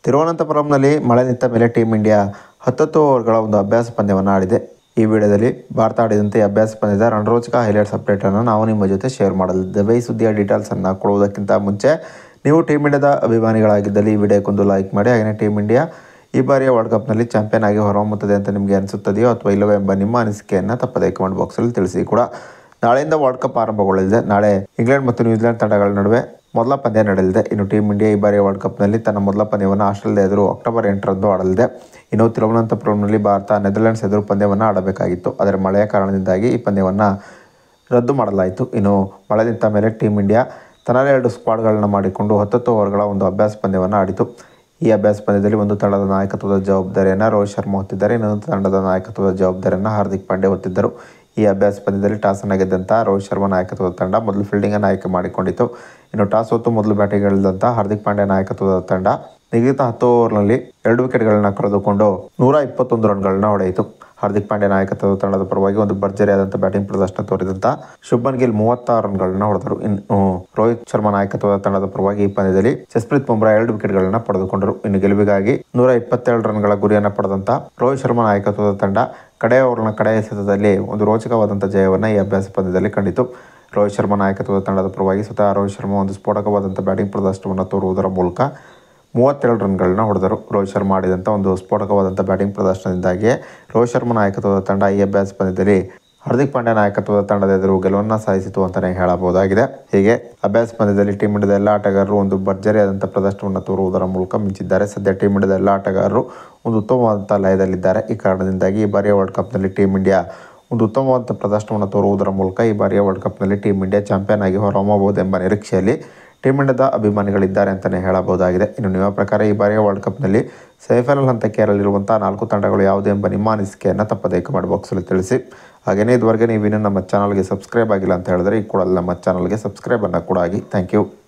ತಿರುವನಂತಪುರಂನಲ್ಲಿ ಮಳೆ ನಿಂತ ಮೇಲೆ ಟೀಮ್ ಇಂಡಿಯಾ ಹತ್ತತ್ತು ಓವರ್ಗಳ ಒಂದು ಅಭ್ಯಾಸ ಪಂದ್ಯವನ್ನು ಆಡಿದೆ ಈ ವಿಡಿಯೋದಲ್ಲಿ ಭಾರತ ಆಡಿದಂತೆ ಈ ಅಭ್ಯಾಸ ಪಂದ್ಯದ ರಣರೋಚಕ ಹೈಲೈಟ್ಸ್ ಅಪ್ಡೇಟನ್ನು ನಾವು ನಿಮ್ಮ ಜೊತೆ ಶೇರ್ ಮಾಡಲಿದ್ದೇವೆ ಈ ಸುದ್ದಿಯ ಡೀಟೇಲ್ಸನ್ನು ಕೊಡುವುದಕ್ಕಿಂತ ಮುಂಚೆ ನೀವು ಟೀಮ್ ಇಂಡಿಯಾದ ಅಭಿಮಾನಿಗಳಾಗಿದ್ದಲ್ಲಿ ಈ ವಿಡಿಯೋಕ್ಕೊಂದು ಲೈಕ್ ಮಾಡಿ ಹಾಗೆಯೇ ಟೀಮ್ ಇಂಡಿಯಾ ಈ ಬಾರಿಯ ವರ್ಲ್ಡ್ ಕಪ್ನಲ್ಲಿ ಚಾಂಪಿಯನ್ ಆಗಿ ಹೊರಹೊಮ್ಮುತ್ತದೆ ಅಂತ ನಿಮಗೆ ಅನಿಸುತ್ತದೆಯೋ ಅಥವಾ ಇಲ್ಲವೋ ಎಂಬ ನಿಮ್ಮ ಅನಿಸಿಕೆಯನ್ನು ತಪ್ಪದೇ ಕಮೆಂಟ್ ಬಾಕ್ಸಲ್ಲಿ ತಿಳಿಸಿ ಕೂಡ ನಾಳೆಯಿಂದ ವರ್ಲ್ಡ್ ಕಪ್ ಆರಂಭಗೊಳ್ಳಲಿದೆ ನಾಳೆ ಇಂಗ್ಲೆಂಡ್ ಮತ್ತು ನ್ಯೂಜಿಲೆಂಡ್ ತಂಡಗಳ ನಡುವೆ ಮೊದಲ ಪಂದ್ಯ ನಡೆಯಲಿದೆ ಇನ್ನು ಟೀಮ್ ಇಂಡಿಯಾ ಈ ಬಾರಿಯ ವರ್ಲ್ಡ್ ಕಪ್ನಲ್ಲಿ ತನ್ನ ಮೊದಲ ಪಂದ್ಯವನ್ನು ಆಸ್ಟ್ರೇಲಿಯಾ ಎದುರು ಅಕ್ಟೋಬರ್ ಎಂಟರಂದು ಆಡಲಿದೆ ಇನ್ನು ತಿರುವನಂತಪುರಂನಲ್ಲಿ ಭಾರತ ನೆದರ್ಲೆಂಡ್ಸ್ ಎದುರು ಪಂದ್ಯವನ್ನು ಆಡಬೇಕಾಗಿತ್ತು ಆದರೆ ಮಳೆಯ ಕಾರಣದಿಂದಾಗಿ ಈ ಪಂದ್ಯವನ್ನು ರದ್ದು ಮಾಡಲಾಯಿತು ಇನ್ನು ಮಳೆ ನಿಂತ ಮೇಲೆ ಟೀಮ್ ಇಂಡಿಯಾ ತನ್ನದೇ ಎರಡು ಸ್ಕ್ವಾಡ್ಗಳನ್ನು ಮಾಡಿಕೊಂಡು ಹತ್ತತ್ತು ಓವರ್ಗಳ ಒಂದು ಅಭ್ಯಾಸ ಪಂದ್ಯವನ್ನು ಆಡಿತು ಈ ಅಭ್ಯಾಸ ಪಂದ್ಯದಲ್ಲಿ ಒಂದು ತಂಡದ ನಾಯಕತ್ವದ ಜವಾಬ್ದಾರಿಯನ್ನು ರೋಹಿತ್ ಶರ್ಮಾ ಹೊತ್ತಿದ್ದಾರೆ ಇನ್ನೊಂದು ತಂಡದ ನಾಯಕತ್ವದ ಜವಾಬ್ದಾರಿಯನ್ನು ಹಾರ್ದಿಕ್ ಪಾಂಡ್ಯ ಹೊತ್ತಿದ್ದರು ಈ ಅಭ್ಯಾಸ ಪಂದ್ಯದಲ್ಲಿ ಟಾಸನ್ನು ಗೆದ್ದಂಥ ರೋಹಿತ್ ಶರ್ಮಾ ನಾಯಕತ್ವದ ತಂಡ ಮೊದಲು ಫೀಲ್ಡಿಂಗನ್ನು ಆಯ್ಕೆ ಮಾಡಿಕೊಂಡಿತು ಇನ್ನು ಟಾಸ್ ಹೊತ್ತು ಮೊದಲು ಬ್ಯಾಟಿಂಗ್ ಇಳಿದಂಥ ಹಾರ್ದಿಕ್ ಪಾಂಡ್ಯ ನಾಯಕತ್ವದ ತಂಡ ನಿಗದಿತ ಹತ್ತು ಓವರ್ನಲ್ಲಿ ಎರಡು ವಿಕೆಟ್ಗಳನ್ನು ಕಳೆದುಕೊಂಡು ನೂರ ಇಪ್ಪತ್ತೊಂದು ರನ್ಗಳನ್ನ ಹೊಡೆಯಿತು ಹಾರ್ದಿಕ್ ಪಾಂಡ್ಯ ನಾಯಕತ್ವದ ತಂಡದ ಪರವಾಗಿ ಒಂದು ಭರ್ಜರಿಯಾದಂಥ ಬ್ಯಾಟಿಂಗ್ ಪ್ರದರ್ಶನ ತೋರಿದಂಥ ಶುಭನ್ ಗಿಲ್ ಮೂವತ್ತಾರು ರನ್ಗಳನ್ನ ಹೊಡೆದರು ಇನ್ನು ರೋಹಿತ್ ಶರ್ಮಾ ನಾಯಕತ್ವದ ತಂಡದ ಪರವಾಗಿ ಈ ಪಂದ್ಯದಲ್ಲಿ ಜಸ್ಪ್ರೀತ್ ಬುಮ್ರಾ ಎರಡು ವಿಕೆಟ್ಗಳನ್ನ ಪಡೆದುಕೊಂಡರು ಇನ್ನು ಗೆಲುವಿಗಾಗಿ ನೂರ ಇಪ್ಪತ್ತೇಳು ರನ್ಗಳ ಗುರಿಯನ್ನು ಪಡೆದಂಥ ರೋಹಿತ್ ಶರ್ಮಾ ನಾಯಕತ್ವದ ತಂಡ ಕಡೆಯ ಓವರ್ನ ಕಡೆಯ ಎಸೆತದಲ್ಲಿ ಒಂದು ರೋಚಕವಾದಂಥ ಜಯವನ್ನು ಈ ಅಭ್ಯಾಸ ಪಂದ್ಯದಲ್ಲಿ ಕಂಡಿತು ರೋಹಿತ್ ಶರ್ಮಾ ನಾಯಕತ್ವದ ತಂಡದ ಪರವಾಗಿ ಸ್ವತಃ ರೋಹಿತ್ ಶರ್ಮಾ ಒಂದು ಸ್ಫೋಟಕವಾದಂಥ ಬ್ಯಾಟಿಂಗ್ ಪ್ರದರ್ಶನವನ್ನು ತೋರುವುದರ ಮೂಲಕ ಮೂವತ್ತೆರಡು ರನ್ಗಳನ್ನ ಹೊಡೆದರು ರೋಹಿತ್ ಶರ್ಮಾ ಆಡಿದಂಥ ಒಂದು ಸ್ಫೋಟಕವಾದಂಥ ಬ್ಯಾಟಿಂಗ್ ಪ್ರದರ್ಶನದಿಂದಾಗಿಯೇ ರೋಹಿತ್ ಶರ್ಮಾ ನಾಯಕತ್ವದ ತಂಡ ಈ ಅಭ್ಯಾಸ ಪಂದ್ಯದಲ್ಲಿ ಹಾರ್ದಿಕ್ ಪಾಂಡ್ಯ ನಾಯಕತ್ವದ ತಂಡದ ಎದುರು ಗೆಲುವನ್ನು ಸಾಧಿಸಿತು ಅಂತಲೇ ಹೇಳಬಹುದಾಗಿದೆ ಹೀಗೆ ಅಭ್ಯಾಸ ಪಂದ್ಯದಲ್ಲಿ ಟೀಮ್ ಇಂಡಿಯಾದ ಎಲ್ಲ ಆಟಗಾರರು ಒಂದು ಭರ್ಜರಿಯಾದಂಥ ಪ್ರದರ್ಶನವನ್ನು ತೋರುವುದರ ಮೂಲಕ ಮಿಂಚಿದ್ದಾರೆ ಸದ್ಯ ಟೀಮ್ ಇಂಡಿಯಾದ ಎಲ್ಲ ಆಟಗಾರರು ಒಂದು ಉತ್ತಮವಾದಂಥ ಲಯದಲ್ಲಿದ್ದಾರೆ ಈ ಕಾರಣದಿಂದಾಗಿ ಈ ಬಾರಿಯ ವರ್ಲ್ಡ್ ಕಪ್ನಲ್ಲಿ ಟೀಮ್ ಇಂಡಿಯಾ ಒಂದು ಉತ್ತಮವಾದ ಪ್ರದರ್ಶನವನ್ನು ತೋರುವುದರ ಮೂಲಕ ಈ ಬಾರಿಯ ವರ್ಲ್ಡ್ ಕಪ್ನಲ್ಲಿ ಟೀಮ್ ಇಂಡಿಯಾ ಚಾಂಪಿಯನ್ ಆಗಿ ಹೊರಹೊಮ್ಮಬಹುದು ಎಂಬ ನಿರೀಕ್ಷೆಯಲ್ಲಿ ಟೀಮ್ ಇಂಡಿಯಾದ ಅಭಿಮಾನಿಗಳಿದ್ದಾರೆ ಅಂತಲೇ ಹೇಳಬಹುದಾಗಿದೆ ಇನ್ನು ನಿಮ್ಮ ಪ್ರಕಾರ ಈ ಬಾರಿಯ ವರ್ಲ್ಡ್ ಕಪ್ನಲ್ಲಿ ಸೆಮಿಫೈನಲ್ ಹಂತಕ್ಕೆ ಏರಲಿರುವಂಥ ನಾಲ್ಕು ತಂಡಗಳು ಯಾವುದು ಎಂಬ ನಿಮ್ಮ ಅನಿಸಿಕೆಯನ್ನು ತಪ್ಪದೇ ಕಮೆಂಟ್ ಬಾಕ್ಸಲ್ಲಿ ತಿಳಿಸಿ ಹಾಗೆಯೇ ಇದುವರೆಗೆ ನೀವು ಇನ್ನೂ ನಮ್ಮ ಚಾನಲ್ಗೆ ಸಬ್ಸ್ಕ್ರೈಬ್ ಆಗಿಲ್ಲ ಅಂತ ಹೇಳಿದ್ರೆ ಈ ಕೂಡಲೇ ನಮ್ಮ ಚಾನಲ್ಗೆ ಸಬ್ಸ್ಕ್ರೈಬನ್ನು ಕೂಡ ಆಗಿ ಥ್ಯಾಂಕ್ ಯು